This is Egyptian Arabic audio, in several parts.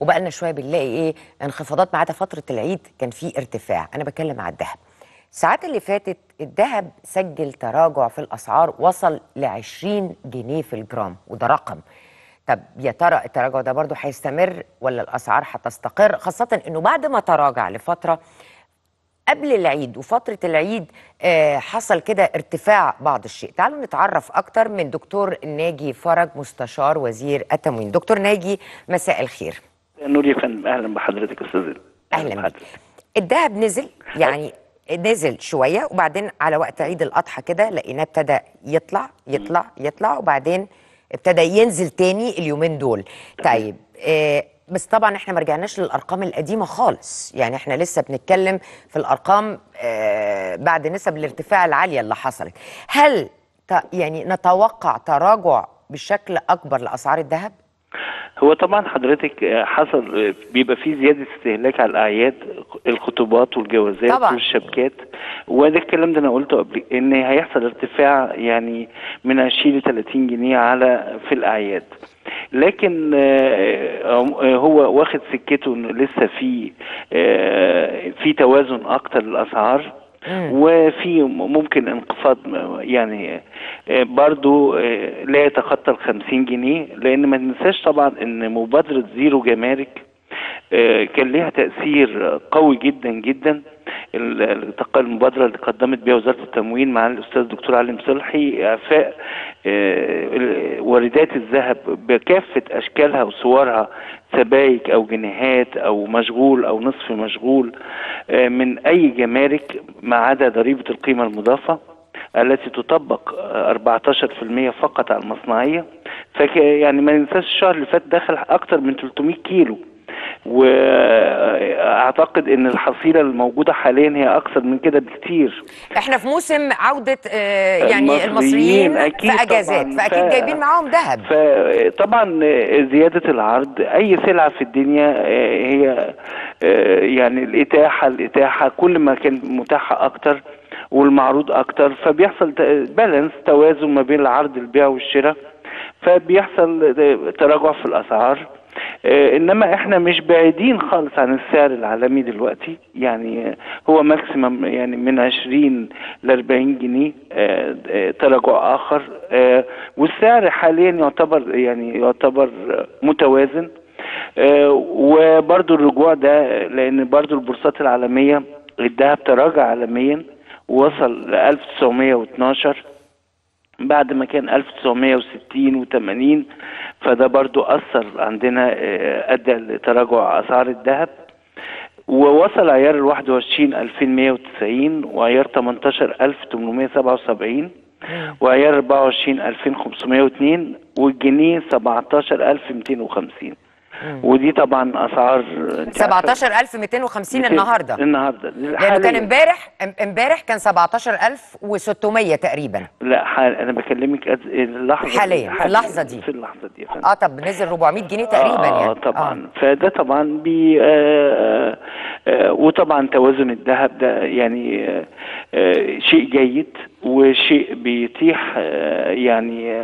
وبقى لنا شويه بنلاقي ايه انخفاضات ما عدا فتره العيد كان في ارتفاع انا بتكلم على الذهب الساعات اللي فاتت الذهب سجل تراجع في الاسعار وصل ل 20 جنيه في الجرام وده رقم طب يا ترى التراجع ده برضو هيستمر ولا الاسعار هتستقر خاصه انه بعد ما تراجع لفتره قبل العيد وفترة العيد آه، حصل كده ارتفاع بعض الشيء تعالوا نتعرف أكتر من دكتور ناجي فرج مستشار وزير التموين دكتور ناجي مساء الخير نور يا فندم اهلا بحضرتك استاذ أهلا بك الذهب نزل يعني نزل شوية وبعدين على وقت عيد الأضحى كده لقيناه ابتدى يطلع يطلع يطلع وبعدين ابتدى ينزل تاني اليومين دول طيب آه بس طبعا احنا ما رجعناش للارقام القديمه خالص يعني احنا لسه بنتكلم في الارقام آه بعد نسب الارتفاع العاليه اللي حصلت هل ت- يعني نتوقع تراجع بشكل اكبر لاسعار الذهب هو طبعا حضرتك آه، حصل آه، بيبقى في زياده استهلاك على الاعياد الخطوبات والجوازات طبعا. والشبكات وده الكلام ده انا قلته قبل ان هيحصل ارتفاع يعني من 20 ل 30 جنيه على في الاعياد لكن آه، آه، هو واخد سكته انه لسه في آه، في توازن اكتر للاسعار وفي ممكن انخفاض يعني آه، برضو آه، لا يتخطى ال 50 جنيه لان ما ننساش طبعا ان مبادره زيرو جمارك آه، كان ليها تاثير قوي جدا جدا ال- ال- المبادره اللي قدمت بها وزاره التموين مع الاستاذ الدكتور علي مصلحي اعفاء آه، ال- واردات الذهب بكافه اشكالها وصورها سبائك او جنيهات او مشغول او نصف مشغول آه، من اي جمارك ما عدا ضريبه القيمه المضافه التي تطبق آه، 14% فقط على المصنعيه فك يعني ما ننساش الشهر اللي فات دخل اكتر من 300 كيلو واعتقد ان الحصيله الموجوده حاليا هي اكثر من كده بكتير احنا في موسم عوده آه يعني المصريين المصريين أكيد في اجازات طبعاً. فاكيد ف- جايبين معاهم ذهب فطبعا زيادة العرض أي سلعة في الدنيا آه، هي آه، يعني الإتاحة الإتاحة كل ما كان متاحة أكتر والمعروض أكتر فبيحصل بالانس توازن ما بين العرض البيع والشراء فبيحصل تراجع في الأسعار آه، انما احنا مش بعيدين خالص عن السعر العالمي دلوقتي يعني آه، هو ماكسيمم يعني من 20 ل 40 جنيه آه، آه، تراجع اخر آه، والسعر حاليا يعتبر يعني يعتبر آه، متوازن آه، وبرضو الرجوع ده لان برضو البورصات العالميه الذهب تراجع عالميا ووصل ل 1912 بعد ما كان 1960 و80 فده برضو أثر عندنا آه، أدى لتراجع أسعار الذهب ووصل عيار ال 21 2190 وعيار 18 1877 وعيار 24 2502 والجنيه 17250 ودي طبعا اسعار انت عارفة 17250 النهارده النهارده لانه حالياً. كان امبارح ام- امبارح كان 17600 تقريبا لا حال انا بكلمك أز- اللحظه حاليا، في اللحظة دي. في اللحظه دي يا فندم. اه طب نزل 400 جنيه تقريبا آه يعني طبعا آه. فده طبعا بي آه آه وطبعا توازن الذهب ده يعني آه آه شيء جيد وشيء بيتيح آه يعني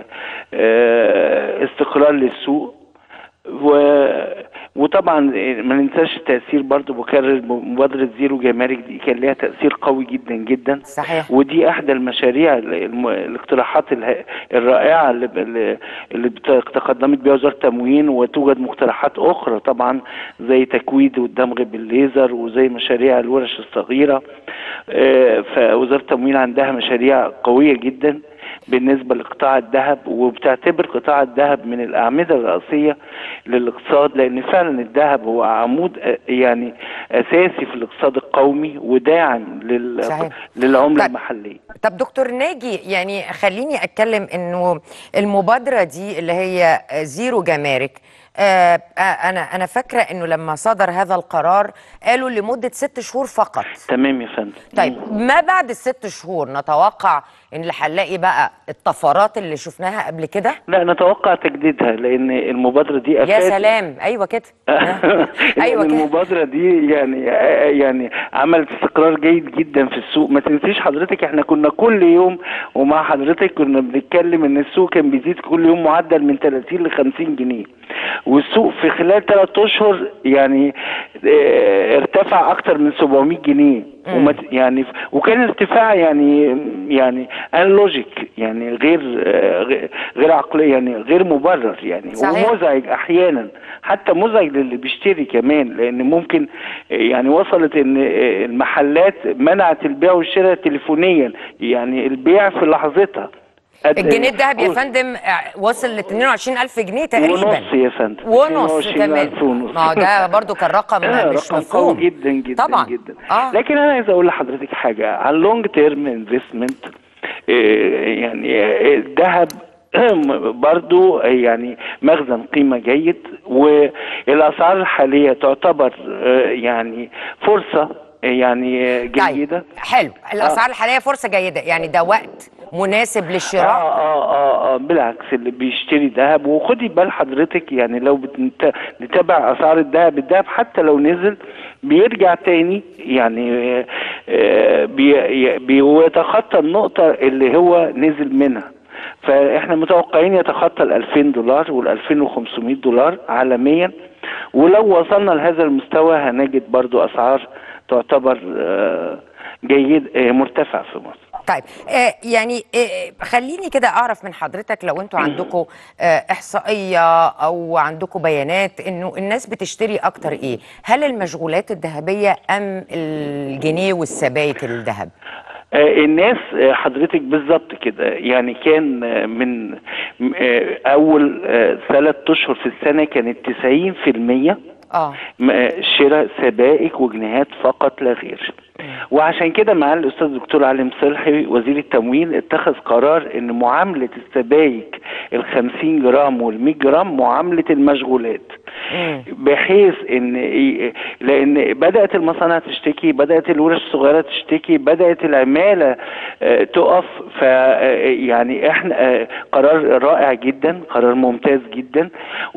آه استقرار للسوق و وطبعا ما ننساش التاثير برضو بكرر مبادره زيرو جمارك دي كان ليها تاثير قوي جدا جدا صحيح ودي احدى المشاريع ال- الم- الاقتراحات اله- الرائعه اللي ب- اللي اللي بت- تقدمت بها وزاره التموين وتوجد مقترحات اخرى طبعا زي تكويد والدمغ بالليزر وزي مشاريع الورش الصغيره آه، فوزاره التموين عندها مشاريع قويه جدا بالنسبه لقطاع الذهب وبتعتبر قطاع الذهب من الاعمده الرئيسيه للاقتصاد لان فعلا الذهب هو عمود آه، يعني اساسي في الاقتصاد القومي وداعم لل... صحيح. للعمله طيب. المحليه طب دكتور ناجي يعني خليني اتكلم انه المبادره دي اللي هي زيرو جمارك آه آه، انا انا فاكره انه لما صدر هذا القرار قالوا لمده ست شهور فقط تمام يا فندم طيب ما بعد الست شهور نتوقع ان هنلاقي بقى الطفرات اللي شفناها قبل كده لا نتوقع تجديدها لان المبادره دي يا افادت سلام ايوه كده ايوه ايوه كده المبادره دي يعني يعني عملت استقرار جيد جدا في السوق ما تنسيش حضرتك احنا كنا كل يوم ومع حضرتك كنا بنتكلم ان السوق كان بيزيد كل يوم معدل من 30 ل 50 جنيه والسوق في خلال ثلاث اشهر يعني اه، ارتفع اكتر من 700 جنيه وما ت- يعني وكان ارتفاع يعني يعني ان لوجيك يعني غير اه، غير- غير عقلي يعني غير مبرر يعني صحيح. ومزعج احيانا حتى مزعج للي بيشتري كمان لان ممكن يعني وصلت ان المحلات منعت البيع والشراء تليفونيا يعني البيع في لحظتها قد- الجنيه الذهب يا قول. فندم آه، وصل ل 22000 جنيه تقريبا ونص يا فندم ونص 22,000 كمان ونص. ما هو ده برضو كان رقم آه، مش رقم مفهوم قوي جدا جدا طبعا جدا اه لكن انا عايز اقول لحضرتك حاجه على اللونج تيرم انفستمنت يعني آه، الذهب برضو يعني مخزن قيمة جيد والأسعار الحالية تعتبر آه، يعني فرصة يعني جيدة طيب حلو الاسعار الحاليه فرصه جيده يعني ده وقت مناسب اه للشراء اه اه اه بالعكس اللي بيشتري ذهب وخدي بال حضرتك يعني لو بتنت- نتابع اسعار الذهب الذهب حتى لو نزل بيرجع تاني يعني آه، آه، بي- بيتخطى النقطة اللي هو نزل منها فاحنا متوقعين يتخطى ال 2000 دولار وال 2500 دولار عالميا ولو وصلنا لهذا المستوى هنجد برضو اسعار تعتبر آه، جيد آه، مرتفع في مصر طيب آه يعني آه خليني كده اعرف من حضرتك لو انتوا عندكم آه احصائيه او عندكم بيانات انه الناس بتشتري اكتر ايه هل المشغولات الذهبيه ام الجنيه والسبائك الذهب آه، الناس آه، حضرتك بالظبط كده يعني كان آه، من م- آه، اول ثلاث اشهر في السنه كانت 90% اه م- آه، شراء سبائك وجنيهات فقط لا غير وعشان كده مع الاستاذ الدكتور علي صلحي وزير التموين اتخذ قرار ان معامله السبائك ال 50 جرام وال 100 جرام معامله المشغولات مم. بحيث ان ي- لان بدات المصانع تشتكي بدات الورش الصغيره تشتكي بدات العماله آه، تقف ف آه، يعني احنا آه، قرار رائع جدا قرار ممتاز جدا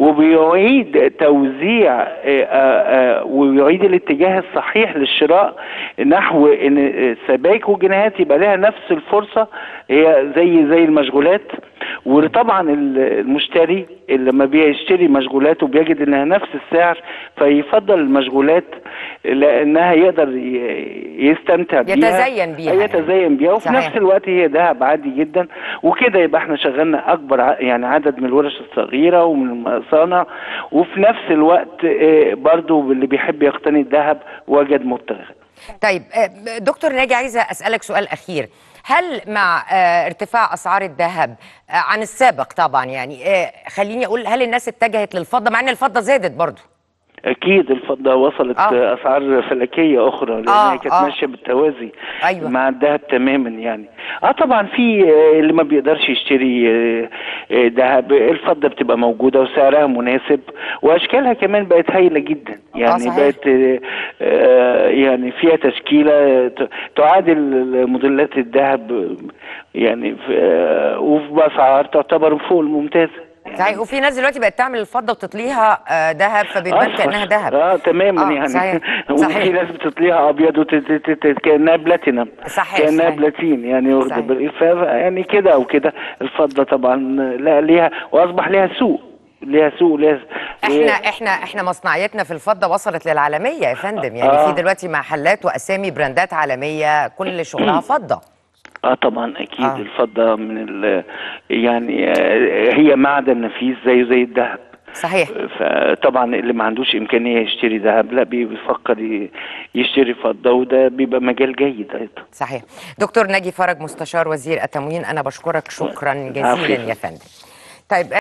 وبيعيد توزيع آه، آه، آه، ويعيد الاتجاه الصحيح للشراء نحو ان السبائك والجنيهات يبقى لها نفس الفرصه هي زي زي المشغولات وطبعا ال- المشتري اللي لما بيشتري مشغولات وبيجد انها نفس السعر فيفضل المشغولات لانها يقدر ي- يستمتع بيها يتزين بيها يعني. يتزين بيها وفي صحيح. نفس الوقت هي ذهب عادي جدا وكده يبقى احنا شغلنا اكبر ع- يعني عدد من الورش الصغيره ومن المصانع وفي نفس الوقت آه، برضو اللي بيحب يقتني الذهب وجد مبتغى طيب آه، دكتور ناجي عايزه اسالك سؤال اخير هل مع آه، ارتفاع اسعار الذهب آه، عن السابق طبعا يعني آه، خليني اقول هل الناس اتجهت للفضه مع ان الفضه زادت برضو اكيد الفضه وصلت آه. آه. اسعار فلكيه اخرى لانها آه، كانت آه. ماشيه بالتوازي أيوة. مع الذهب تماما يعني اه طبعا في آه، اللي ما بيقدرش يشتري آه، آه، ذهب الفضه بتبقى موجوده وسعرها مناسب واشكالها كمان بقت هايله جدا يعني صحيح. بقت آه، آه، يعني فيها تشكيله ت- تعادل موديلات الذهب آه، يعني في- آه، وفي باسعار تعتبر فوق الممتازه صحيح وفي ناس دلوقتي بقت تعمل الفضه وتطليها آه، ذهب فبتبان أصفر. كانها ذهب اه تماما آه، يعني صحيح. وفي صحيح. ناس بتطليها ابيض وت- كانها بلاتينم صحيح، كانها صحيح. بلاتين يعني واخد صحيح. بالك ف- يعني كده او كده الفضه طبعا لا ليها واصبح ليها سوق ليها سوق ليها احنا احنا احنا مصنعيتنا في الفضه وصلت للعالميه يا فندم يعني آه. في دلوقتي محلات واسامي براندات عالميه كل شغلها فضه اه طبعا اكيد آه. آه. الفضه من ال يعني آه، هي معدن نفيس زيه زي الذهب صحيح فطبعا اللي ما عندوش امكانيه يشتري ذهب لا بي- بيفكر ي- يشتري فضه وده بيبقى مجال جيد ايضا صحيح دكتور ناجي فرج مستشار وزير التموين انا بشكرك شكرا جزيلا عفوا. يا فندم طيب